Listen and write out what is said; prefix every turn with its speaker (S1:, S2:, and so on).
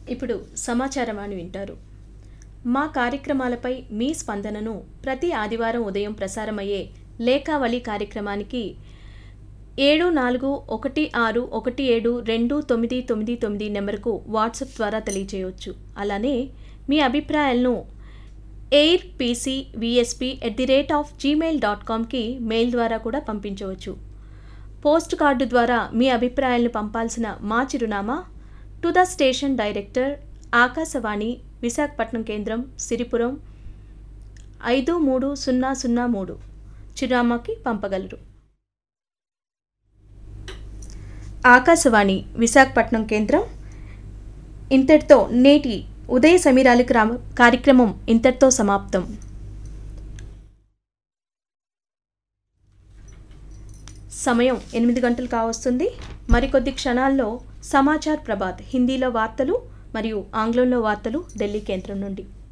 S1: ఇప్పుడు సమాచారవాణి వింటారు మా కార్యక్రమాలపై మీ స్పందనను ప్రతి ఆదివారం ఉదయం ప్రసారమయ్యే లేఖావళి కార్యక్రమానికి ఏడు నాలుగు ఒకటి ఆరు ఒకటి ఏడు రెండు తొమ్మిది తొమ్మిది తొమ్మిది నెంబర్కు వాట్సాప్ ద్వారా తెలియజేయవచ్చు అలానే మీ అభిప్రాయాలను air PC VSP at the rate of Gmail dot కామ్కి మెయిల్ ద్వారా కూడా పంపించవచ్చు పోస్ట్ కార్డు ద్వారా మీ అభిప్రాయాలను పంపాల్సిన మా చిరునామా to the station director Akashvani Visakhapatnam కేంద్రం సిరిపురం ఐదు మూడు సున్నా సున్నా మూడు చిరునామాకి పంపగలరు ఆకాశవాణి విశాఖపట్నం కేంద్రం ఇంతటితో నేటి ఉదయ సమీరాలు గ్రామ కార్యక్రమం ఇంతటితో సమాప్తం సమయం ఎనిమిది గంటలు కావస్తుంది మరికొద్ది క్షణాల్లో సమాచార్ ప్రభాత్ హిందీలో వార్తలు మరియు ఆంగ్లంలో వార్తలు ఢిల్లీ కేంద్రం నుండి